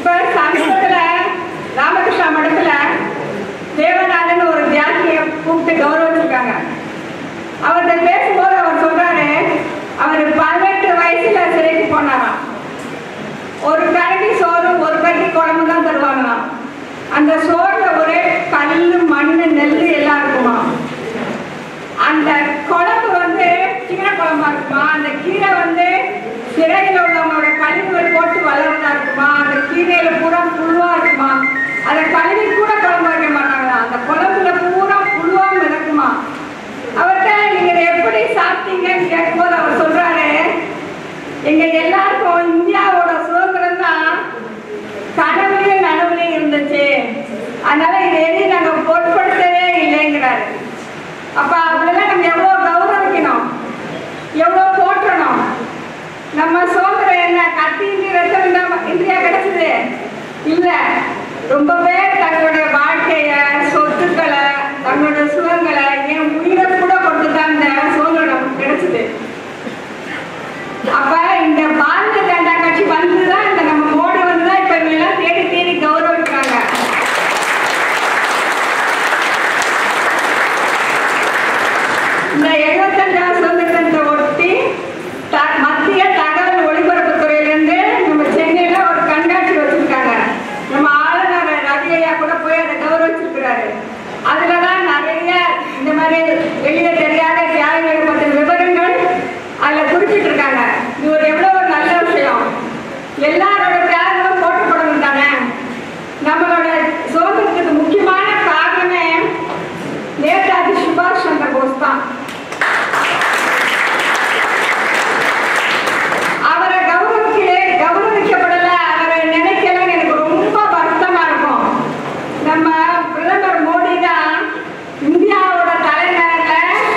இப்ப சமீபத்துல ராமகிருஷ்ணா மடத்துல தேவநாதன் ஒரு தியாகியை கூப்பிட்டு கௌரவிச்சிருக்காங்க அவர்கிட்ட பேசும்போது அவர் சொல்றாரு அவர் பதினெட்டு வயசுல சிறைக்கு போனாராம் ஒரு கரண்டி சோறு ஒரு கரண்டி குழம்பு தான் தருவாங்களாம் அந்த சோறுல ஒரே கல்லு மண்ணு நெல் எல்லாம் இருக்குமா அந்த குழம்பு வந்து கீரை குழம்பா இருக்குமா அந்த கீரை வந்து சிறையில் உள்ளவங்களோட கழிவுகள் போட்டு வளர்ந்தா இருக்குமா அந்த கீரையில பூரா புழுவா இருக்குமா அதை கழுவி கூட குழம்பு வைக்க மாட்டாங்களா அந்த குழம்புல பூரா புழுவா மிதக்குமா அவர்கிட்ட நீங்க இதை எப்படி சாப்பிட்டீங்கன்னு கேட்கும்போது அவர் சொல்றாரு எங்க எல்லாருக்கும் இந்தியாவோட சுதந்திரம் தான் கனவுலயும் நனவுலயும் இருந்துச்சு அதனால இதை எதையும் நாங்க பொருட்படுத்தவே இல்லைங்கிறாரு அப்ப அப்படிலாம் நம்ம எவ்வளவு கௌரவிக்கணும் எவ்வளவு போற்றணும் நம்ம சுதந்திரம் என்ன கத்தி ரத்தம் தான் இந்தியா கிடைச்சது இல்ல ரொம்ப பேர் தங்களுடைய வாழ்க்கைய சொத்துக்களை தங்களுடைய சுகங்களை என் உயிரை கூட கொடுத்து தான் இந்த சுதந்திரம் நமக்கு கிடைச்சது அப்ப இந்த பாரதிய ஜனதா கட்சி வந்துதான் இந்த நம்ம மோடி வந்துதான் இப்ப இவங்க எல்லாம் தேடி தேடி கௌரவிக்கிறாங்க இந்த எழுபத்தஞ்சாம் சுதந்திரத்தை ஒட்டி த- மத்திய தகவல் ஒலிபரப்புத் துறையிலிருந்து நம்ம சென்னையில ஒரு கண்காட்சி வச்சிருக்காங்க நம்ம ஆளுநர் ரவி ஐயா கூட போய் அதை கௌரவிச்சிருக்கிறாரு அதுலதான் நிறைய இந்த மாதிரி வெளியே தெரியாத தியாகிகள் பற்றின விவரங்கள் அதுல குறிப்பிட்டிருக்காங்க இது ஒரு எவ்வளவு ஒரு நல்ல விஷயம் எல்லாரோட தியாகங்களும் போட்டப்படணும் தானே நம்மளோட சுதந்திரத்துக்கு முக்கியமான காரணமே நேதாஜி சுபாஷ் சந்திர போஸ் தான் அவரை கௌரவிக்கலே கௌரவிக்கப்படல அவரை நினைக்கலன்னு எனக்கு ரொம்ப வருத்தமா இருக்கும் நம்ம பிரதமர் மோடி தான் இந்தியாவோட தலைநகர்ல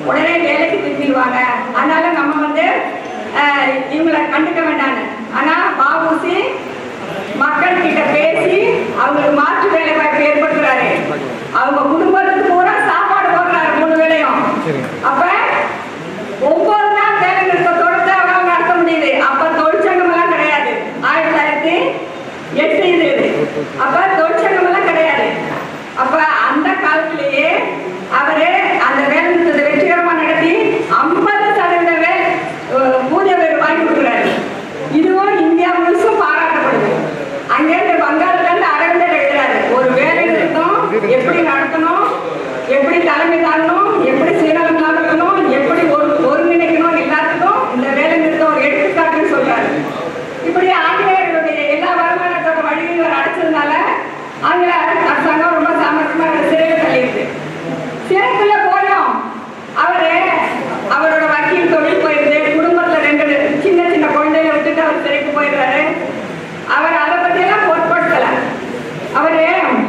உடனே வேலைக்கு திரும்பிடுவாங்க அதனால நம்ம வந்து ஆஹ், இவங்களை கண்டுக்க வேண்டாம்னு ஆனா பாபூசி மக்கள் கிட்ட பேசி அவங்களுக்கு மாற்று வேலை வாய்ப்பு ஏற்படுத்துறாரு அவங்க குடும்பத்துக்கு பூரா சாப்பாடு போடுறாரு மூணு வேளையும் அப்ப ஒவ்வொரு நாள் வேலை நிறுத்தத்தோட தான் அவங்களால நடத்த முடியுது அப்ப தொழிற்சங்கம் எல்லாம் கிடையாது ஆயிரத்தி தொள்ளாயிரத்தி எட்டு இது இது. அப்ப தொழிற்சங்கம் எல்லாம் கிடையாது அப்ப அந்த காலத்திலேயே அவரு அந்த வேலை நிறுத்தத்தை வெற்றிகரமா நடத்தி ஐம்பது சதவீத வே அஹ் ஊதிய உயர்வு வாங்கி கொடுக்குறாரு இதுவும் இந்தியா முழுசும் பாராட்டப்படுது அங்கேருந்து வங்காளத்துல இருந்து அரவிந்தர் எழுதுறாரு ஒரு வேலை நிறுத்தம் எப்படி நடத்தணும் எப்படி தலைமை தாங்கணும் எப்படி சுயநலம் இல்லாம இருக்கணும் எப்படி ஒரு ஒருங்கிணைக்கணும் எல்லாத்துக்கும் இந்த வேலை நிறுத்தம் ஒரு எடுத்துக்காட்டுன்னு சொல்றாரு இப்படி ஆங்கிலேயர்களுடைய எல்லா வருமானத்தோட வழியும் இவர் அடைச்சதுனால ஆங்கில அரசாங்கம் ரொம்ப சாமர்த்தியமா இவரை சிறையில் தள்ளிடுது சிறைக்குள்ள போனோம் அவரு அவரோட வக்கீல் தொழில் போயிருது குடும்பத்துல ரெண்டு சின்ன சின்ன குழந்தைகளை விட்டுட்டு அவர் சிறைக்கு போயிடுறாரு அவர் அதை பத்தியெல்லாம் பொருட்படுத்தல அவரு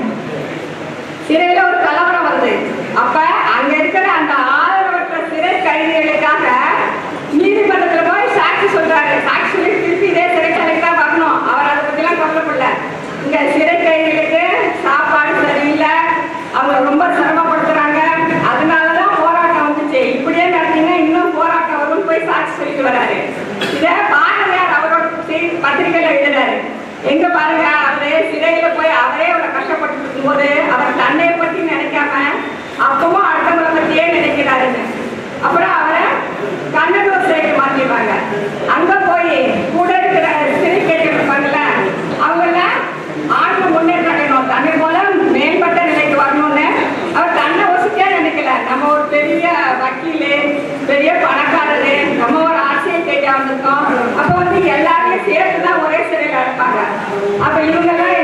சிறையில ஒரு கலவரம் வருது அப்ப அங்க இருக்கிற அந்த ஆதரவற்ற சிறை கைதிகளுக்காக நீதிமன்றத்துல போய் சாட்சி சொல்றாரு சாட்சி சொல்லி திருப்பி இதே சிறைச்சாலைக்கு தான் வரணும் அவர் அதை பத்திலாம் கவலைப்படல இங்க சிறை கைதிகளுக்கு சாப்பாடு சரியில்லை அவங்க ரொம்ப சிரமப்படுத்துறாங்க அதனாலதான் போராட்டம் வந்துச்சு இப்படியே நடத்தீங்கன்னா இன்னும் போராட்டம் வரும்னு போய் சாட்சி சொல்லிட்டு வராரு இத பாரதியார் அவரோட செய்தி பத்திரிகையில எழுதுறாரு எங்க பாருங்க அவரு சிறையில போய் அவரே அவரை கஷ்டப்பட்டு இருக்கும்போது அவர் தன்னை பத்தி நினைக்காம அப்பவும் அடுத்தவங்களை பத்தியே நினைக்கிறாருன்னு அப்புறம் அவரை கண்ணனூர் சிறைக்கு மாத்திடுவாங்க அங்க போய் கூட இருக்கிற சிறை கேட்டு இருப்பாங்கல்ல அவங்கள ஆண்டு முன்னேற்றம் அடையணும் தன்னை போல மேம்பட்ட நிலைக்கு வரணும்னு அவர் தன்னை ஒசிக்கே நினைக்கல நம்ம ஒரு பெரிய வக்கீலு பெரிய பணக்காரரு நம்ம ஒரு அரசியல் கேட்டா வந்திருக்கோம் அப்ப வந்து எல்லாரையும் சேர்த்து தான் ஒரே சிறையில் அடைப்பாங்க அப்ப இவங்க எல்லாம்